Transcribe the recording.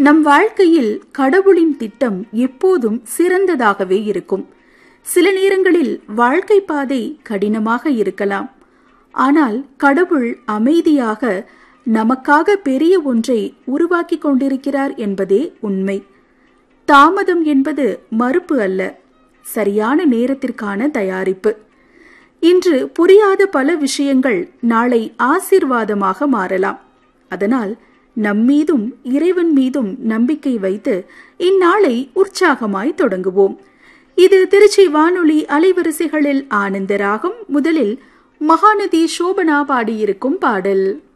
நம் வாழ்க்கையில் கடவுளின் திட்டம் எப்போதும் சிறந்ததாகவே இருக்கும் சில நேரங்களில் வாழ்க்கை பாதை கடினமாக இருக்கலாம் ஆனால் கடவுள் அமைதியாக நமக்காக பெரிய ஒன்றை உருவாக்கி கொண்டிருக்கிறார் என்பதே உண்மை தாமதம் என்பது மறுப்பு அல்ல சரியான நேரத்திற்கான தயாரிப்பு இன்று புரியாத பல விஷயங்கள் நாளை ஆசீர்வாதமாக மாறலாம் அதனால் நம்மீதும் இறைவன் மீதும் நம்பிக்கை வைத்து இந்நாளை உற்சாகமாய் தொடங்குவோம் இது திருச்சி வானொலி அலைவரிசைகளில் ஆனந்தராகும் முதலில் மகாநதி சோபனா பாடியிருக்கும் பாடல்